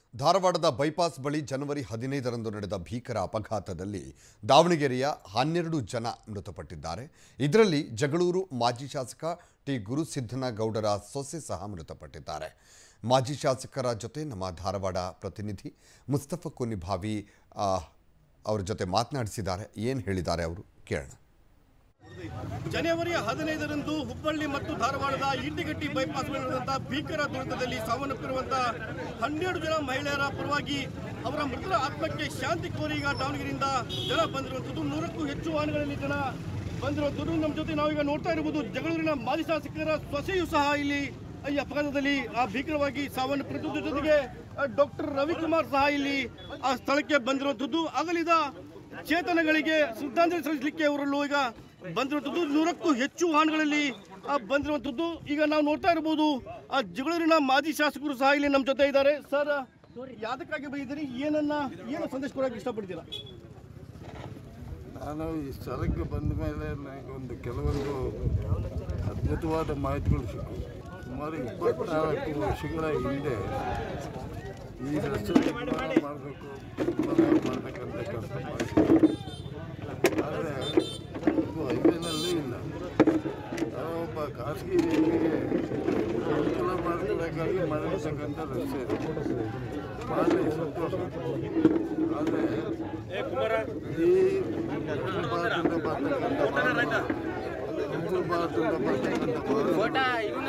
ಧಾರವಾಡದ ಬೈಪಾಸ್ ಬಳಿ ಜನವರಿ ಹದಿನೈದರಂದು ನಡೆದ ಭೀಕರ ಅಪಘಾತದಲ್ಲಿ ದಾವಣಗೆರೆಯ ಹನ್ನೆರಡು ಜನ ಮೃತಪಟ್ಟಿದ್ದಾರೆ ಇದರಲ್ಲಿ ಜಗಳೂರು ಮಾಜಿ ಶಾಸಕ ಟಿ ಗುರುಸಿದ್ದನಗೌಡರ ಸೊಸೆ ಸಹ ಮೃತಪಟ್ಟಿದ್ದಾರೆ ಮಾಜಿ ಶಾಸಕರ ಜೊತೆ ನಮ್ಮ ಧಾರವಾಡ ಪ್ರತಿನಿಧಿ ಮುಸ್ತಫಾ ಕುನಿಭಾವಿ ಆ, ಅವ್ರ ಜೊತೆ ಮಾತನಾಡಿಸಿದ್ದಾರೆ ಏನು ಹೇಳಿದ್ದಾರೆ ಅವರು ಕೇಳೋಣ ಜನವರಿ ಹದಿನೈದರಂದು ಹುಬ್ಬಳ್ಳಿ ಮತ್ತು ಧಾರವಾಡದ ಇಂಡಿಗಟ್ಟಿ ಬೈಪಾಸ್ ಮೇಲೆ ನಡೆದಂತಹ ಭೀಕರ ದುರಂತದಲ್ಲಿ ಸಾವನ್ನಪ್ಪಿರುವಂತಹ ಹನ್ನೆರಡು ಜನ ಮಹಿಳೆಯರ ಪರವಾಗಿ ಅವರ ಮೃತರ ಆತ್ಮಕ್ಕೆ ಶಾಂತಿ ಕೋರಿ ಈಗ ದಾವಣಗೆರೆಯಿಂದ ಜನ ಬಂದಿರುವಂಥದ್ದು ನೂರಕ್ಕೂ ಹೆಚ್ಚು ವಾಹನಗಳಲ್ಲಿ ಜನ ಬಂದಿರುವಂಥದ್ದು ನಮ್ಮ ಜೊತೆ ನಾವೀಗ ನೋಡ್ತಾ ಇರಬಹುದು ಜಗಳೂರಿನ ಮಾಜಿ ಶಾಸಕರ ಸೊಸೆಯೂ ಸಹ ಇಲ್ಲಿ ಈ ಅಪಘಾತದಲ್ಲಿ ಆ ಭೀಕರವಾಗಿ ಸಾವನ್ನಪ್ಪಿರುವಂಥದ್ದು ಜೊತೆಗೆ ಡಾಕ್ಟರ್ ರವಿಕುಮಾರ್ ಸಹ ಇಲ್ಲಿ ಆ ಸ್ಥಳಕ್ಕೆ ಬಂದಿರುವಂಥದ್ದು ಅಗಲಿದ ಚೇತನಗಳಿಗೆ ಶ್ರದ್ಧಾಂಜಲಿ ಸಲ್ಲಿಸಲಿಕ್ಕೆ ಅವರಲ್ಲೂ ಈಗ ಬಂದಿರುವಂಥದ್ದು ನೂರಕ್ಕೂ ಹೆಚ್ಚು ವಾಹನಗಳಲ್ಲಿ ಆ, ಬಂದಿರುವಂಥದ್ದು ಈಗ ನಾವು ನೋಡ್ತಾ ಇರಬಹುದು ಆ ಜಗಳೂರಿನ ಮಾಜಿ ಶಾಸಕರು ಸಹ ಇಲ್ಲಿ ನಮ್ಮ ಜೊತೆ ಇದ್ದಾರೆ ಸರ್ ಯಾದಕ್ಕಾಗಿ ಬಂದಿದ್ದೀರಿ ಏನನ್ನ ಏನು ಸಂದೇಶ ಕೊಡೋಕೆ ಇಷ್ಟಪಡ್ತೀರಾ ನಾನು ಈ ಸ್ಥಳಕ್ಕೆ ಬಂದ ಮೇಲೆ ನನಗೆ ಒಂದು ಕೆಲವೊಂದು ಅದ್ಭುತವಾದ ಮಾಹಿತಿಗಳು ಸಿಕ್ಕು ಸುಮಾರು ಇಪ್ಪತ್ನಾಲ್ಕು ವರ್ಷಗಳ ಹಿಂದೆ ಈ ರಸ್ತೆ ನಿರ್ಮಾಣ ಮಾಡಬೇಕು ನಿರ್ಮಾಣ ಮಾಡಬೇಕಂತ ಕೆಲಸ ಮಾಡಿದ್ದೆ ಆದರೆ ಇದು ಹೈವೇನಲ್ಲಿ ಇಲ್ಲ ನಾವು ಒಬ್ಬ ಖಾಸಗಿ ವ್ಯಕ್ತಿಗೆ ಅನುಕೂಲ ಮಾಡಿಕೊಡೋಕ್ಕಾಗಿ ಮಾಡಿರ್ತಕ್ಕಂಥ ರಸ್ತೆ ಇದು. ಭಾಳ ಸಂತೋಷ ಆದರೆ ಈ ಉತ್ತರ ಭಾರತದಿಂದ ಬರ್ತಕ್ಕಂಥ ಮಾನವ, ಉತ್ತರ ಭಾರತದಿಂದ ಬರ್ತಕ್ಕಂಥ ಮಾನವ, ಇದು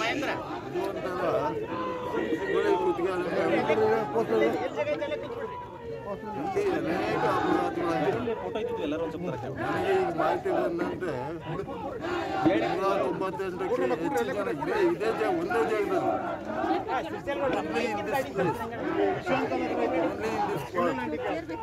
ಒಂಥರ ಹುಬ್ಬಳ್ಳಿ ಕುತ್ತಿಗೆ ಇಲ್ಲಿ ಅನೇಕ ಅಪಘಾತಗಳಾಗಿವೆ ನನಗೆ ಈಗ ಮಾಹಿತಿ ಬಂದಂತೆ ನೂರ ತೊಂಬತ್ತೆಂಟಕ್ಕೆ ಹೆಚ್ಚು ಜನ ಇದೇ ಇದೇ ಜಾಗ ಒಂದೇ ಜಾಗದಲ್ಲಿ Only in this place. Only in this spot.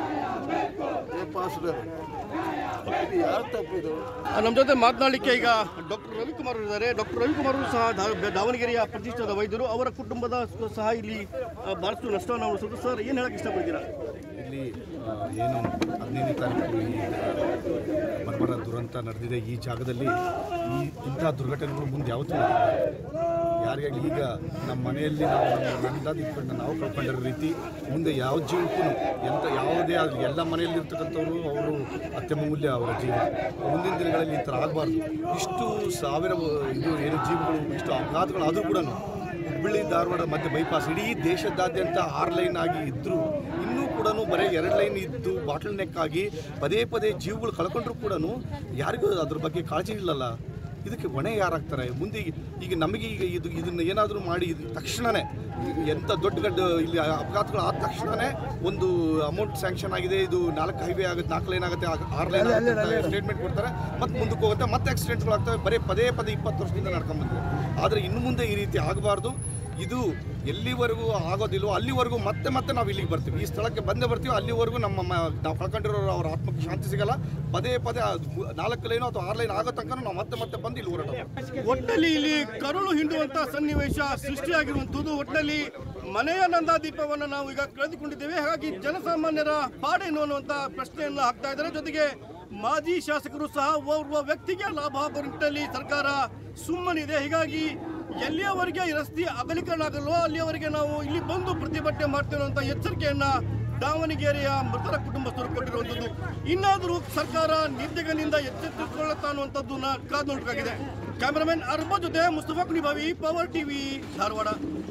They passed away. ಇದು ಯಾರು ತಪ್ಪಿದು ನಮ್ಮ ಜೊತೆ ಮಾತನಾಡಲಿಕ್ಕೆ ಈಗ ಡಾಕ್ಟರ್ ರವಿಕುಮಾರ್ ಇದ್ದಾರೆ ಡಾಕ್ಟರ್ ರವಿಕುಮಾರ್ ಅವರು ಸಹ ದಾ- ದಾವಣಗೆರೆಯ ಪ್ರತಿಷ್ಠಿತ ವೈದ್ಯರು ಅವರ ಕುಟುಂಬದ ಸಹ ಇಲ್ಲಿ ಆ, ಬಹಳಷ್ಟು ನಷ್ಟವನ್ನು ಅನುಭವಿಸಿದ್ರು ಸರ್ ಏನು ಹೇಳಕ್ಕೆ ಇಷ್ಟಪಡ್ತೀರಾ ಇಲ್ಲಿ ಆ, ಏನು ಹದಿನೈದನೇ ತಾರೀಕು ಈ ಬರ್ಬರ ದುರಂತ ನಡೆದಿದೆ ಈ ಜಾಗದಲ್ಲಿ ಈ ಇಂಥ ದುರ್ಘಟನೆಗಳು ಮುಂದೆ ಯಾವತ್ತೂ ನಡೆದಿಲ್ಲ. ಯಾರಿಗಾಗಲಿ ಈಗ ನಮ್ಮ ಮನೆಯಲ್ಲಿ ನಾವು ನಮ್ಮ ನಂದಾದ ಇಟ್ಕೊಂಡು ನಾವು ಕಳ್ಕೊಂಡಿರೋ ರೀತಿ ಮುಂದೆ ಯಾವ ಜೀವಕ್ಕೂ ಎಂಥ ಯಾವುದೇ ಆಗಲಿ ಎಲ್ಲ ಮನೆಯಲ್ಲಿ ಇರ್ತಕ್ಕಂಥವ್ರು ಅವರು ಅತ್ಯಮೂಲ್ಯ ಅವರ ಜೀವ ಮುಂದಿನ ದಿನಗಳಲ್ಲಿ ಈ ಥರ ಆಗಬಾರ್ದು ಇಷ್ಟು ಸಾವಿರ ಇದು ಏನು ಜೀವಗಳು ಇಷ್ಟು ಅಪಘಾತಗಳಾದರೂ ಕೂಡ ಹುಬ್ಬಳ್ಳಿ ಧಾರವಾಡ ಮತ್ತು ಬೈಪಾಸ್ ಇಡೀ ದೇಶದಾದ್ಯಂತ ಆರು ಲೈನ್ ಆಗಿ ಇದ್ದರೂ ಇನ್ನೂ ಕೂಡ ಬರೀ ಎರಡು ಲೈನ್ ಇದ್ದು ಬಾಟಲ್ ನೆಕ್ ಆಗಿ ಪದೇ ಪದೇ ಜೀವಗಳು ಕಳ್ಕೊಂಡ್ರು ಕೂಡ ಯಾರಿಗೂ ಅದ್ರ ಬಗ್ಗೆ ಕಾಳಜಿ ಇಲ್ಲಲ್ಲ ಇದಕ್ಕೆ ಹೊಣೆ ಯಾರಾಗ್ತಾರೆ ಮುಂದೆ ಈಗ- ಈಗ ನಮಗೆ ಈಗ ಇದು ಇದನ್ನ ಏನಾದರೂ ಮಾಡಿ ಇದು ತಕ್ಷಣವೇ ಎಂಥ ದೊಡ್ಡ ಗಡ್ಡ ಇಲ್ಲಿ ಅಪಘಾತಗಳು ಆದ ತಕ್ಷಣವೇ ಒಂದು ಅಮೌಂಟ್ ಸ್ಯಾಂಕ್ಷನ್ ಆಗಿದೆ ಇದು ನಾಲ್ಕು ಹೈವೇ ಆಗುತ್ತೆ ನಾಲ್ಕು ಲೈನ್ ಆಗುತ್ತೆ ಆ- ಆರು ಲೈನ್ ಆಗುತ್ತೆ ಸ್ಟೇಟ್ಮೆಂಟ್ ಕೊಡ್ತಾರೆ ಮತ್ತೆ ಮುಂದಕ್ಕೆ ಹೋಗುತ್ತೆ ಮತ್ತೆ ಆಕ್ಸಿಡೆಂಟ್ಗಳು ಆಗ್ತವೆ ಬರೀ ಪದೇ ಪದೇ ಇಪ್ಪತ್ತು ವರ್ಷದಿಂದ ನಡ್ಕೊಂಬಂದಿದೆ ಆದರೆ ಇನ್ನು ಮುಂದೆ ಈ ರೀತಿ ಆಗಬಾರ್ದು ಇದು ಎಲ್ಲಿವರೆಗೂ ಆಗೋದಿಲ್ವೋ ಅಲ್ಲಿವರೆಗೂ ಮತ್ತೆ ಮತ್ತೆ ನಾವು ಇಲ್ಲಿಗೆ ಬರ್ತೀವಿ ಈ ಸ್ಥಳಕ್ಕೆ ಬಂದೇ ಬರ್ತೀವಿ ಅಲ್ಲಿವರೆಗೂ ನಮ್ಮ ಮ- ನಾವು ಕಳ್ಕೊಂಡಿರೋ ಅವ್ರ ಆತ್ಮಕ್ಕೆ ಶಾಂತಿ ಸಿಗಲ್ಲ ಪದೇ ಪದೇ ಅದು ಮು- ನಾಲ್ಕು ಲೈನು ಅಥವಾ ಆರು ಲೈನ್ ಆಗೋ ತನಕ ನಾವು ಮತ್ತೆ ಮತ್ತೆ ಬಂದು ಇಲ್ಲಿ ಹೋರಾಟ ಮಾಡ್ತೀವಿ. ಒಟ್ಟಲ್ಲಿ ಇಲ್ಲಿ ಕರುಳು ಹಿಂಡುವಂತ ಸನ್ನಿವೇಶ ಸೃಷ್ಟಿಯಾಗಿರುವಂತದ್ದು ಒಟ್ಟಲ್ಲಿ ಮನೆಯ ನಂದಾದೀಪವನ್ನು ನಾವು ಈಗ ಕಳೆದುಕೊಂಡಿದ್ದೇವೆ ಹಾಗಾಗಿ ಜನಸಾಮಾನ್ಯರ ಪಾಡೇನು ಅನ್ನುವಂತ ಪ್ರಶ್ನೆಯನ್ನ ಹಾಕ್ತಾ ಇದ್ದಾರೆ ಜೊತೆಗೆ ಮಾಜಿ ಶಾಸಕರು ಸಹ ಓರ್ವ ವ್ಯಕ್ತಿಗೆ ಲಾಭ ಬರುತ್ತಲ್ಲಿ ಸರ್ಕಾರ ಸುಮ್ಮನಿದೆ ಹೀಗಾಗಿ ಎಲ್ಲಿಯವರೆಗೆ ಈ ರಸ್ತೆ ಅಗಲೀಕರಣ ಆಗಲ್ವೋ ಅಲ್ಲಿಯವರೆಗೆ ನಾವು ಇಲ್ಲಿ ಬಂದು ಪ್ರತಿಭಟನೆ ಮಾಡ್ತೇವೆ ಅಂತ ಎಚ್ಚರಿಕೆಯನ್ನ ದಾವಣಗೆರೆಯ ಮೃತರ ಕುಟುಂಬಸ್ಥರು ಕೊಟ್ಟಿರುವಂಥದ್ದು ಇನ್ನಾದರೂ ಸರ್ಕಾರ ನಿರ್ದಗನಿಂದ ಎಚ್ಚೆತ್ತುಕೊಳ್ಳುತ್ತಾ ಅನ್ನುವಂಥದ್ದನ್ನ ಕಾದು ನೋಡಬೇಕಾಗಿದೆ ಕ್ಯಾಮರಾಮನ್ ಅರ್ಬ ಜೊತೆ ಮುಸ್ತಫಾ ಕುನಿಭಾವಿ ಪವರ್ ಟಿವಿ ಧಾರವಾಡ